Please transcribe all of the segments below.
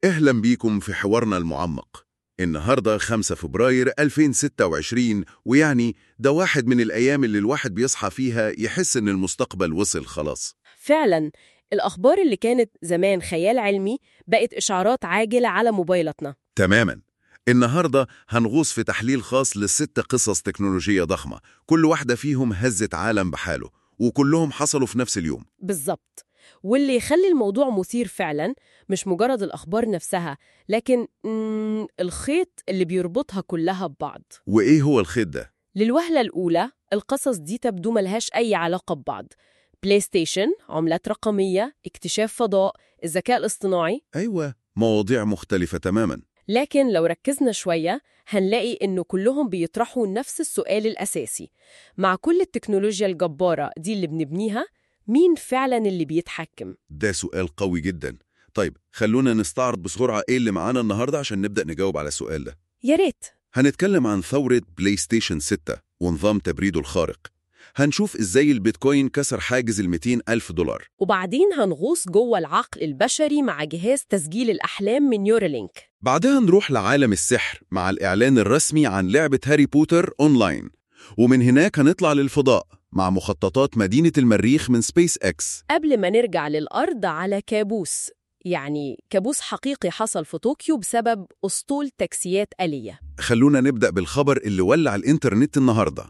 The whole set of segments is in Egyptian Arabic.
أهلا بيكم في حوارنا المعمق النهاردة 5 فبراير 2026 ويعني ده واحد من الأيام اللي الواحد بيصحى فيها يحس إن المستقبل وصل خلاص فعلا الأخبار اللي كانت زمان خيال علمي بقت إشعارات عاجلة على موبايلاتنا تماما النهاردة هنغوص في تحليل خاص لست قصص تكنولوجية ضخمة كل واحدة فيهم هزت عالم بحاله وكلهم حصلوا في نفس اليوم بالظبط واللي يخلي الموضوع مثير فعلا مش مجرد الأخبار نفسها لكن مم الخيط اللي بيربطها كلها ببعض وإيه هو الخيط ده؟ للوهلة الأولى القصص دي تبدو ملهاش أي علاقة ببعض بلاي ستيشن عملات رقمية اكتشاف فضاء الذكاء الاصطناعي أيوة مواضيع مختلفة تماما لكن لو ركزنا شوية هنلاقي إنه كلهم بيطرحوا نفس السؤال الأساسي مع كل التكنولوجيا الجبارة دي اللي بنبنيها مين فعلا اللي بيتحكم؟ ده سؤال قوي جدا طيب خلونا نستعرض بسرعة إيه اللي معانا النهاردة عشان نبدأ نجاوب على السؤال ده يا ريت هنتكلم عن ثورة بلاي ستيشن 6 ونظام تبريده الخارق هنشوف إزاي البيتكوين كسر حاجز ال 200 ألف دولار وبعدين هنغوص جوه العقل البشري مع جهاز تسجيل الأحلام من نيورالينك بعدها نروح لعالم السحر مع الإعلان الرسمي عن لعبة هاري بوتر أونلاين ومن هناك هنطلع للفضاء مع مخططات مدينة المريخ من سبيس إكس قبل ما نرجع للأرض على كابوس يعني كابوس حقيقي حصل في طوكيو بسبب أسطول تاكسيات آلية خلونا نبدأ بالخبر اللي ولع الإنترنت النهاردة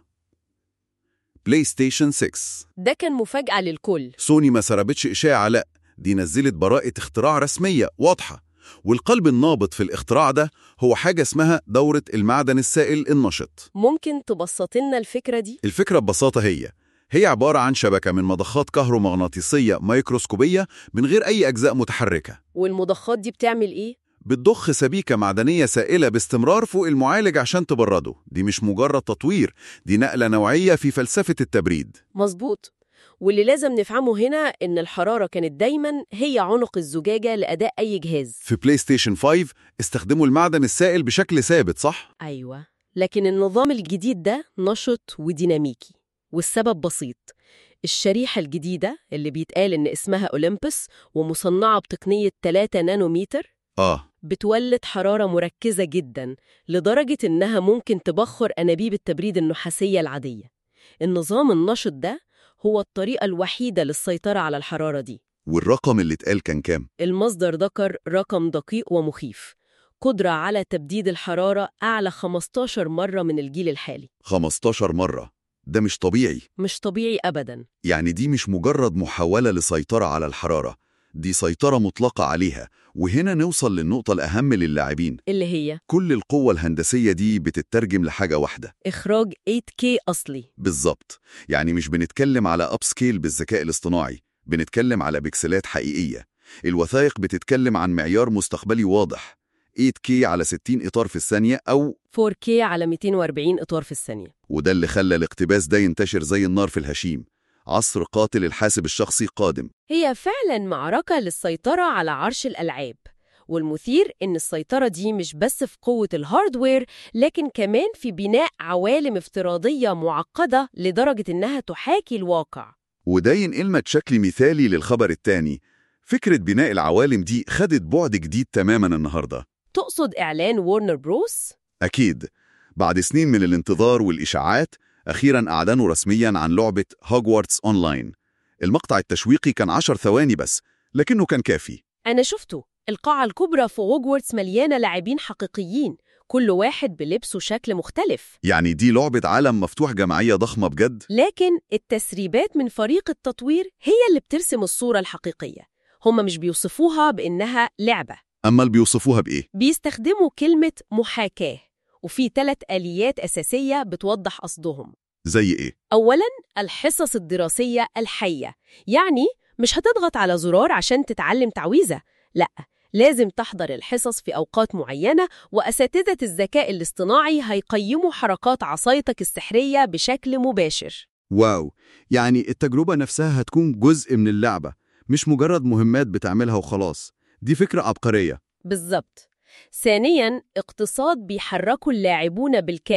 بلاي ستيشن 6 ده كان مفاجأة للكل سوني ما سربتش إشاعة لا دي نزلت براءة اختراع رسمية واضحة والقلب النابض في الاختراع ده هو حاجة اسمها دورة المعدن السائل النشط ممكن تبسط لنا الفكرة دي؟ الفكرة ببساطة هي هي عبارة عن شبكة من مضخات كهرومغناطيسية ميكروسكوبية من غير أي أجزاء متحركة والمضخات دي بتعمل إيه؟ بتضخ سبيكة معدنية سائلة باستمرار فوق المعالج عشان تبرده دي مش مجرد تطوير دي نقلة نوعية في فلسفة التبريد مظبوط واللي لازم نفهمه هنا إن الحرارة كانت دايماً هي عنق الزجاجة لأداء أي جهاز في بلاي ستيشن 5 استخدموا المعدن السائل بشكل ثابت صح؟ أيوة لكن النظام الجديد ده نشط وديناميكي والسبب بسيط الشريحة الجديدة اللي بيتقال إن اسمها أولمبس ومصنعة بتقنية 3 نانومتر آه بتولد حرارة مركزة جدا لدرجة إنها ممكن تبخر أنابيب التبريد النحاسية العادية النظام النشط ده هو الطريقة الوحيدة للسيطرة على الحرارة دي والرقم اللي اتقال كان كام؟ المصدر ذكر رقم دقيق ومخيف قدرة على تبديد الحرارة أعلى 15 مرة من الجيل الحالي 15 مرة ده مش طبيعي مش طبيعي أبداً يعني دي مش مجرد محاولة لسيطرة على الحرارة دي سيطرة مطلقة عليها وهنا نوصل للنقطة الأهم للاعبين اللي هي كل القوة الهندسية دي بتترجم لحاجة واحدة إخراج 8K أصلي بالظبط يعني مش بنتكلم على أب سكيل بالذكاء الاصطناعي بنتكلم على بكسلات حقيقية الوثائق بتتكلم عن معيار مستقبلي واضح 8K على 60 إطار في الثانية أو 4K على 240 إطار في الثانية وده اللي خلى الاقتباس ده ينتشر زي النار في الهشيم عصر قاتل الحاسب الشخصي قادم هي فعلا معركة للسيطرة على عرش الألعاب والمثير إن السيطرة دي مش بس في قوة الهاردوير لكن كمان في بناء عوالم افتراضية معقدة لدرجة إنها تحاكي الواقع وده ينقلنا بشكل مثالي للخبر التاني فكرة بناء العوالم دي خدت بعد جديد تماما النهاردة تقصد إعلان وورنر بروس؟ أكيد بعد سنين من الانتظار والإشاعات أخيرا أعلنوا رسميا عن لعبة هوجوارتس أونلاين المقطع التشويقي كان عشر ثواني بس لكنه كان كافي أنا شفته القاعة الكبرى في هوجورتس مليانة لاعبين حقيقيين كل واحد بلبسه شكل مختلف يعني دي لعبة عالم مفتوح جماعية ضخمة بجد لكن التسريبات من فريق التطوير هي اللي بترسم الصورة الحقيقية هم مش بيوصفوها بإنها لعبة أما اللي بيوصفوها بإيه؟ بيستخدموا كلمة محاكاة وفي ثلاث آليات أساسية بتوضح قصدهم زي إيه؟ أولاً الحصص الدراسية الحية يعني مش هتضغط على زرار عشان تتعلم تعويذة لأ لازم تحضر الحصص في أوقات معينة وأساتذة الذكاء الاصطناعي هيقيموا حركات عصايتك السحرية بشكل مباشر واو يعني التجربة نفسها هتكون جزء من اللعبة مش مجرد مهمات بتعملها وخلاص دي فكرة عبقرية بالظبط ثانياً اقتصاد بيحركه اللاعبون بالكامل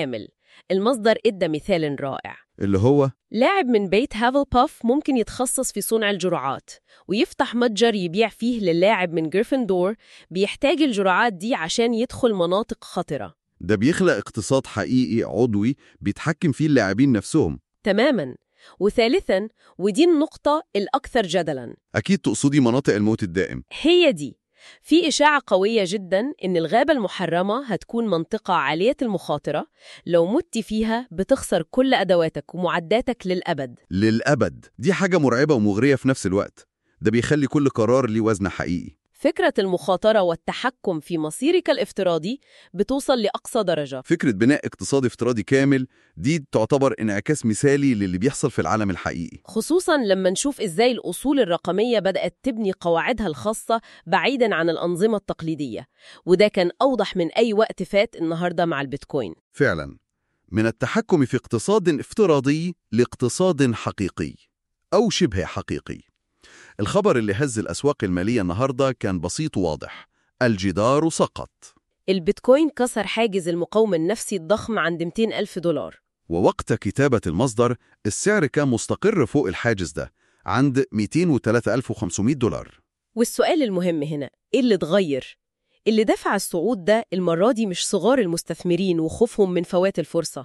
المصدر إدى مثال رائع اللي هو لاعب من بيت هافلباف ممكن يتخصص في صنع الجرعات ويفتح متجر يبيع فيه للاعب من جريفندور بيحتاج الجرعات دي عشان يدخل مناطق خطرة ده بيخلق اقتصاد حقيقي عضوي بيتحكم فيه اللاعبين نفسهم تماما وثالثا ودي النقطة الأكثر جدلاً أكيد تقصدي مناطق الموت الدائم هي دي في إشاعة قوية جدا إن الغابة المحرمة هتكون منطقة عالية المخاطرة لو مت فيها بتخسر كل أدواتك ومعداتك للأبد للأبد دي حاجة مرعبة ومغرية في نفس الوقت ده بيخلي كل قرار ليه وزن حقيقي فكرة المخاطرة والتحكم في مصيرك الافتراضي بتوصل لأقصى درجة فكرة بناء اقتصاد افتراضي كامل دي تعتبر انعكاس مثالي للي بيحصل في العالم الحقيقي خصوصا لما نشوف إزاي الأصول الرقمية بدأت تبني قواعدها الخاصة بعيدا عن الأنظمة التقليدية وده كان أوضح من أي وقت فات النهاردة مع البيتكوين فعلا من التحكم في اقتصاد افتراضي لاقتصاد حقيقي أو شبه حقيقي الخبر اللي هز الأسواق المالية النهاردة كان بسيط وواضح الجدار سقط البيتكوين كسر حاجز المقاومة النفسي الضخم عند 200 ألف دولار ووقت كتابة المصدر السعر كان مستقر فوق الحاجز ده عند 203500 دولار والسؤال المهم هنا إيه اللي اتغير؟ اللي دفع الصعود ده المرة دي مش صغار المستثمرين وخوفهم من فوات الفرصة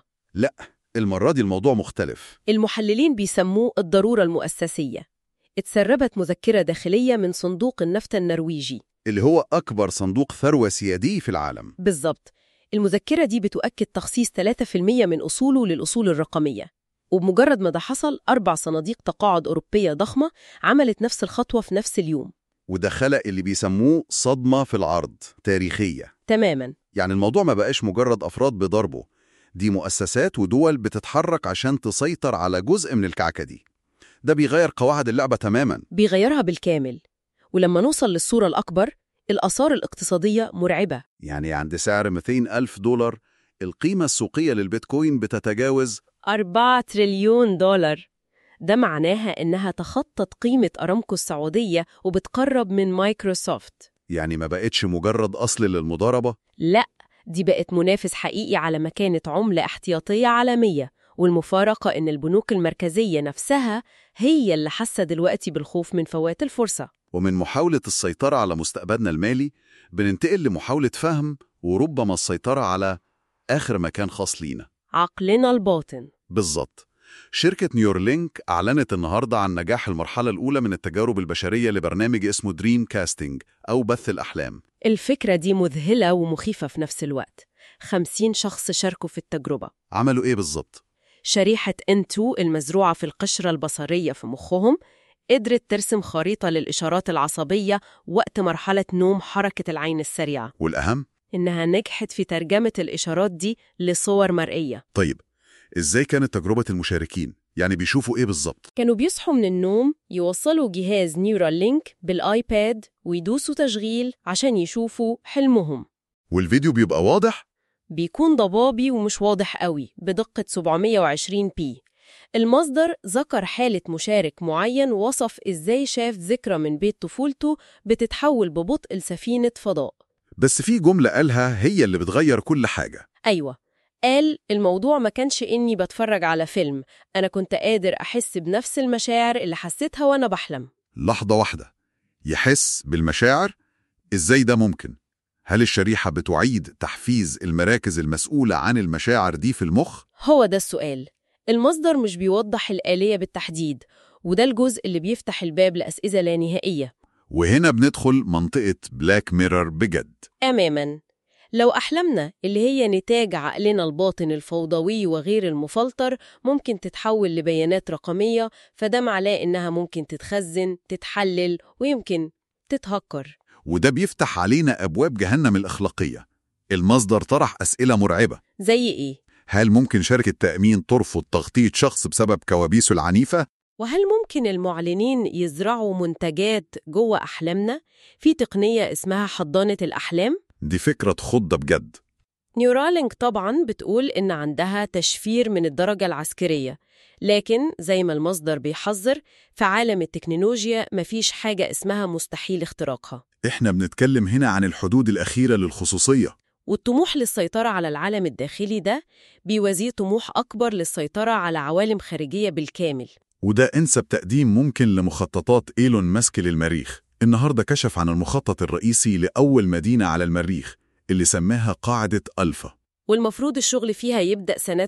المرة دي الموضوع مختلف المحللين بيسموه الضرورة المؤسسية اتسربت مذكرة داخلية من صندوق النفط النرويجي اللي هو أكبر صندوق ثروة سيادي في العالم بالظبط المذكرة دي بتؤكد تخصيص 3% من أصوله للأصول الرقمية وبمجرد ما ده حصل أربع صناديق تقاعد أوروبية ضخمة عملت نفس الخطوة في نفس اليوم وده خلق اللي بيسموه صدمة في العرض تاريخية تماماً يعني الموضوع ما بقاش مجرد أفراد بضربه دي مؤسسات ودول بتتحرك عشان تسيطر على جزء من الكعكة دي ده بيغير قواعد اللعبة تماما بيغيرها بالكامل ولما نوصل للصورة الأكبر الآثار الاقتصادية مرعبة يعني عند سعر 200 ألف دولار القيمة السوقية للبيتكوين بتتجاوز 4 تريليون دولار ده معناها إنها تخطت قيمة أرامكو السعودية وبتقرب من مايكروسوفت يعني ما بقتش مجرد أصل للمضاربة لا دي بقت منافس حقيقي على مكانة عملة احتياطية عالمية والمفارقة إن البنوك المركزية نفسها هي اللي حاسة دلوقتي بالخوف من فوات الفرصة ومن محاولة السيطرة على مستقبلنا المالي بننتقل لمحاولة فهم وربما السيطرة على آخر مكان خاص لينا عقلنا الباطن بالظبط شركة نيورلينك أعلنت النهاردة عن نجاح المرحلة الأولى من التجارب البشرية لبرنامج اسمه دريم كاستنج أو بث الأحلام الفكرة دي مذهلة ومخيفة في نفس الوقت 50 شخص شاركوا في التجربة عملوا إيه بالظبط؟ شريحة N2 المزروعة في القشرة البصرية في مخهم قدرت ترسم خريطة للإشارات العصبية وقت مرحلة نوم حركة العين السريعة والأهم إنها نجحت في ترجمة الإشارات دي لصور مرئية طيب إزاي كانت تجربة المشاركين؟ يعني بيشوفوا إيه بالظبط؟ كانوا بيصحوا من النوم يوصلوا جهاز نيورال لينك بالآيباد ويدوسوا تشغيل عشان يشوفوا حلمهم والفيديو بيبقى واضح؟ بيكون ضبابي ومش واضح قوي بدقة 720 بي المصدر ذكر حالة مشارك معين وصف إزاي شاف ذكرى من بيت طفولته بتتحول ببطء لسفينة فضاء بس في جملة قالها هي اللي بتغير كل حاجة أيوة قال الموضوع ما كانش إني بتفرج على فيلم أنا كنت قادر أحس بنفس المشاعر اللي حسيتها وأنا بحلم لحظة واحدة يحس بالمشاعر؟ إزاي ده ممكن؟ هل الشريحة بتعيد تحفيز المراكز المسؤولة عن المشاعر دي في المخ؟ هو ده السؤال المصدر مش بيوضح الآلية بالتحديد وده الجزء اللي بيفتح الباب لأسئلة لا نهائية وهنا بندخل منطقة بلاك ميرور بجد أماماً لو أحلامنا اللي هي نتاج عقلنا الباطن الفوضوي وغير المفلتر ممكن تتحول لبيانات رقمية فده معناه إنها ممكن تتخزن، تتحلل ويمكن تتهكر وده بيفتح علينا أبواب جهنم الأخلاقية المصدر طرح أسئلة مرعبة زي إيه؟ هل ممكن شركة تأمين ترفض تغطية شخص بسبب كوابيسه العنيفة؟ وهل ممكن المعلنين يزرعوا منتجات جوه أحلامنا؟ في تقنية اسمها حضانة الأحلام؟ دي فكرة تخض بجد نيورالينك طبعا بتقول إن عندها تشفير من الدرجة العسكرية لكن زي ما المصدر بيحذر في عالم التكنولوجيا مفيش حاجة اسمها مستحيل اختراقها إحنا بنتكلم هنا عن الحدود الأخيرة للخصوصية والطموح للسيطرة على العالم الداخلي ده بيوازيه طموح أكبر للسيطرة على عوالم خارجية بالكامل وده أنسب تقديم ممكن لمخططات إيلون ماسك للمريخ النهاردة كشف عن المخطط الرئيسي لأول مدينة على المريخ اللي سماها قاعدة ألفا والمفروض الشغل فيها يبدأ سنة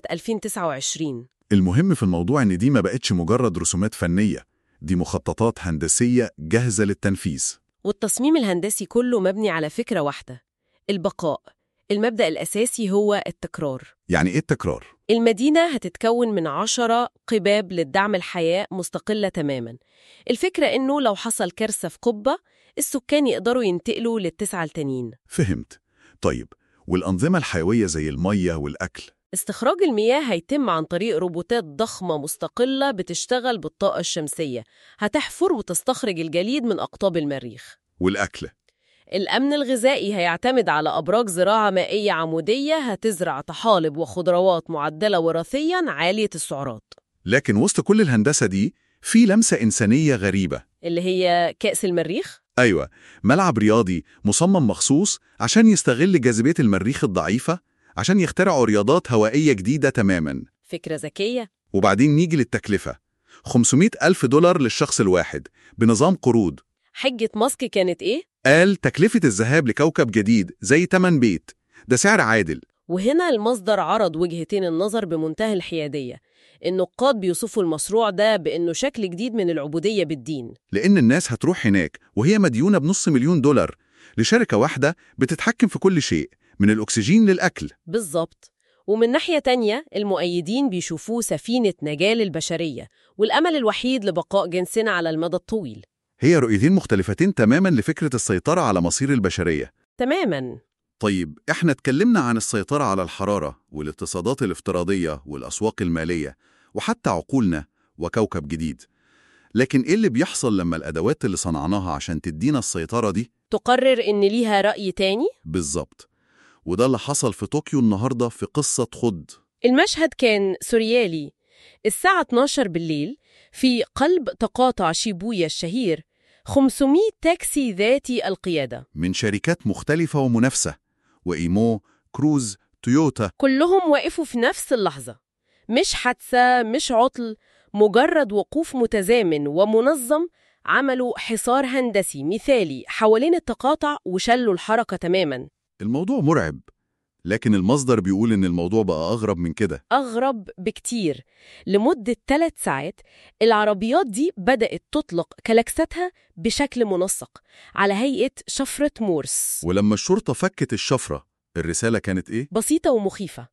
2029 المهم في الموضوع إن دي ما بقتش مجرد رسومات فنية دي مخططات هندسية جاهزة للتنفيذ والتصميم الهندسي كله مبني على فكرة واحدة البقاء المبدأ الأساسي هو التكرار يعني إيه التكرار؟ المدينة هتتكون من عشرة قباب للدعم الحياة مستقلة تماما الفكرة إنه لو حصل كارثة في قبة السكان يقدروا ينتقلوا للتسعة التانيين فهمت طيب والأنظمة الحيوية زي المية والأكل استخراج المياه هيتم عن طريق روبوتات ضخمة مستقلة بتشتغل بالطاقة الشمسية هتحفر وتستخرج الجليد من أقطاب المريخ والأكل الأمن الغذائي هيعتمد على أبراج زراعة مائية عمودية هتزرع طحالب وخضروات معدلة وراثياً عالية السعرات لكن وسط كل الهندسة دي في لمسة إنسانية غريبة اللي هي كأس المريخ أيوة ملعب رياضي مصمم مخصوص عشان يستغل جاذبية المريخ الضعيفة عشان يخترعوا رياضات هوائية جديدة تماماً فكرة ذكية وبعدين نيجي للتكلفة 500 ألف دولار للشخص الواحد بنظام قروض حجة ماسك كانت إيه؟ قال تكلفة الذهاب لكوكب جديد زي تمن بيت ده سعر عادل وهنا المصدر عرض وجهتين النظر بمنتهى الحيادية النقاد بيوصفوا المشروع ده بأنه شكل جديد من العبودية بالدين لأن الناس هتروح هناك وهي مديونة بنص مليون دولار لشركة واحدة بتتحكم في كل شيء من الأكسجين للأكل بالظبط ومن ناحية تانية المؤيدين بيشوفوه سفينة نجاة للبشرية والأمل الوحيد لبقاء جنسنا على المدى الطويل هي رؤيتين مختلفتين تماما لفكرة السيطرة على مصير البشرية تماما طيب احنا اتكلمنا عن السيطرة على الحرارة والاقتصادات الافتراضية والأسواق المالية وحتى عقولنا وكوكب جديد لكن ايه اللي بيحصل لما الأدوات اللي صنعناها عشان تدينا السيطرة دي تقرر إن ليها رأي تاني بالظبط وده اللي حصل في طوكيو النهاردة في قصة خض المشهد كان سوريالي الساعة 12 بالليل في قلب تقاطع شيبويا الشهير 500 تاكسي ذاتي القيادة من شركات مختلفة ومنافسة وإيمو، كروز، تويوتا كلهم وقفوا في نفس اللحظة مش حادثة مش عطل مجرد وقوف متزامن ومنظم عملوا حصار هندسي مثالي حوالين التقاطع وشلوا الحركة تماما الموضوع مرعب لكن المصدر بيقول إن الموضوع بقى أغرب من كده أغرب بكتير لمدة ثلاث ساعات العربيات دي بدأت تطلق كلاكساتها بشكل منسق على هيئة شفرة مورس ولما الشرطة فكت الشفرة الرسالة كانت إيه؟ بسيطة ومخيفة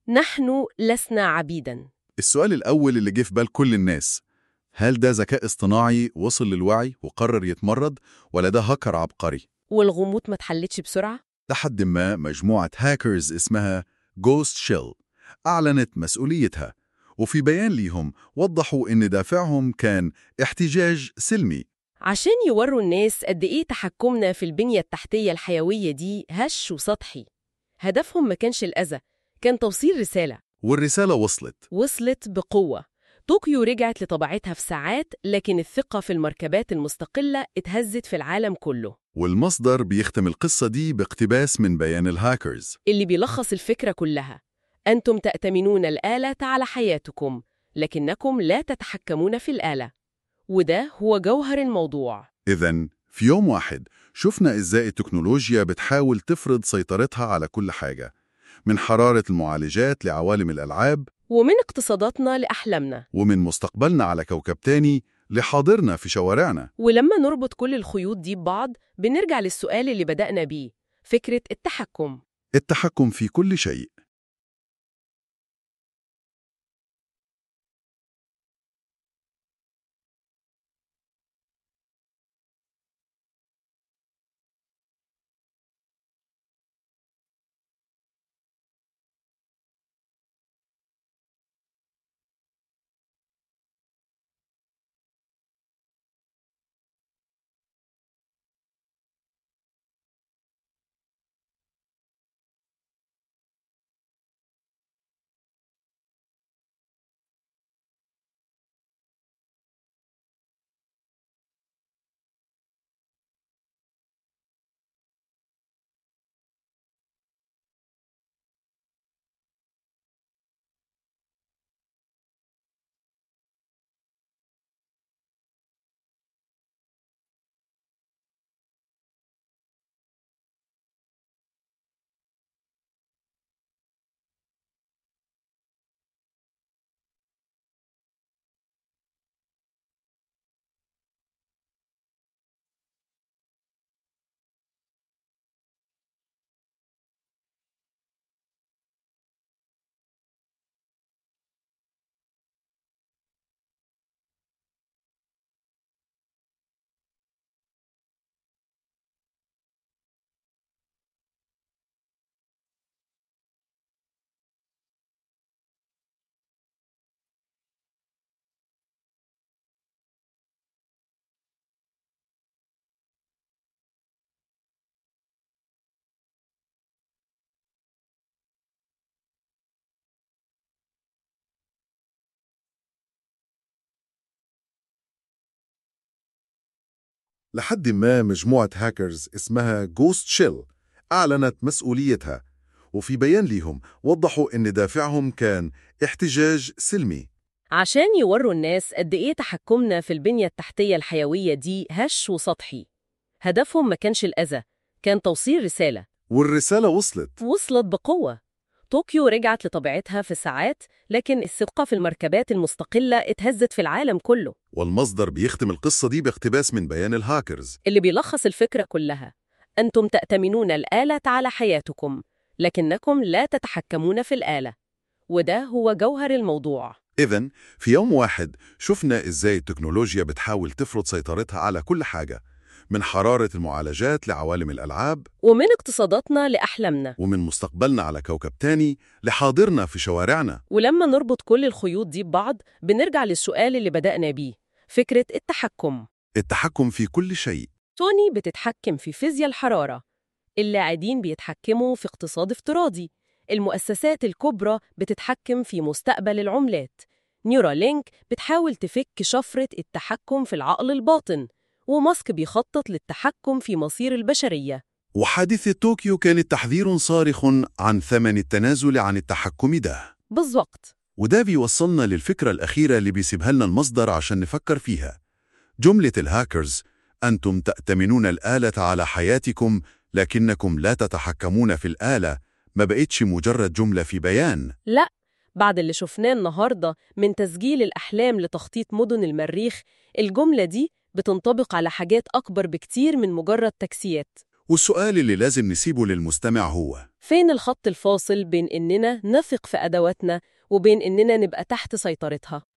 نحن لسنا عبيداً السؤال الأول اللي جه في بال كل الناس هل ده ذكاء اصطناعي وصل للوعي وقرر يتمرد ولا ده هاكر عبقري؟ والغموض ما اتحلتش بسرعة لحد ما مجموعة هاكرز اسمها جوست شيل أعلنت مسؤوليتها وفي بيان ليهم وضحوا إن دافعهم كان احتجاج سلمي عشان يوروا الناس قد إيه تحكمنا في البنية التحتية الحيوية دي هش وسطحي هدفهم ما كانش الأذى كان توصيل رسالة والرسالة وصلت وصلت بقوة طوكيو رجعت لطبيعتها في ساعات لكن الثقة في المركبات المستقلة اتهزت في العالم كله والمصدر بيختم القصة دي باقتباس من بيان الهاكرز اللي بيلخص الفكرة كلها أنتم تأتمنون الآلة على حياتكم لكنكم لا تتحكمون في الآلة وده هو جوهر الموضوع إذا في يوم واحد شفنا إزاي التكنولوجيا بتحاول تفرض سيطرتها على كل حاجة من حرارة المعالجات لعوالم الألعاب ومن اقتصاداتنا لأحلامنا ومن مستقبلنا على كوكب تاني لحاضرنا في شوارعنا ولما نربط كل الخيوط دي ببعض بنرجع للسؤال اللي بدأنا بيه فكرة التحكم التحكم في كل شيء لحد ما مجموعة هاكرز اسمها جوست شيل أعلنت مسؤوليتها وفي بيان ليهم وضحوا إن دافعهم كان احتجاج سلمي عشان يوروا الناس قد إيه تحكمنا في البنية التحتية الحيوية دي هش وسطحي هدفهم ما كانش الأذى كان توصيل رسالة والرسالة وصلت وصلت بقوة طوكيو رجعت لطبيعتها في ساعات لكن الثقة في المركبات المستقلة اتهزت في العالم كله والمصدر بيختم القصة دي باقتباس من بيان الهاكرز اللي بيلخص الفكرة كلها أنتم تأتمنون الآلة على حياتكم لكنكم لا تتحكمون في الآلة وده هو جوهر الموضوع إذن في يوم واحد شفنا إزاي التكنولوجيا بتحاول تفرض سيطرتها على كل حاجة من حرارة المعالجات لعوالم الألعاب ومن اقتصاداتنا لأحلامنا ومن مستقبلنا على كوكب تاني لحاضرنا في شوارعنا ولما نربط كل الخيوط دي ببعض بنرجع للسؤال اللي بدأنا بيه فكرة التحكم التحكم في كل شيء توني بتتحكم في فيزياء الحرارة اللاعبين بيتحكموا في اقتصاد افتراضي المؤسسات الكبرى بتتحكم في مستقبل العملات نيورالينك بتحاول تفك شفرة التحكم في العقل الباطن وماسك بيخطط للتحكم في مصير البشرية وحادثة طوكيو كانت تحذير صارخ عن ثمن التنازل عن التحكم ده بالظبط وده بيوصلنا للفكرة الأخيرة اللي بيسيبها لنا المصدر عشان نفكر فيها جملة الهاكرز أنتم تأتمنون الآلة على حياتكم لكنكم لا تتحكمون في الآلة ما بقتش مجرد جملة في بيان لا بعد اللي شفناه النهاردة من تسجيل الأحلام لتخطيط مدن المريخ الجملة دي بتنطبق على حاجات أكبر بكتير من مجرد تكسيات والسؤال اللي لازم نسيبه للمستمع هو فين الخط الفاصل بين إننا نثق في أدواتنا وبين إننا نبقى تحت سيطرتها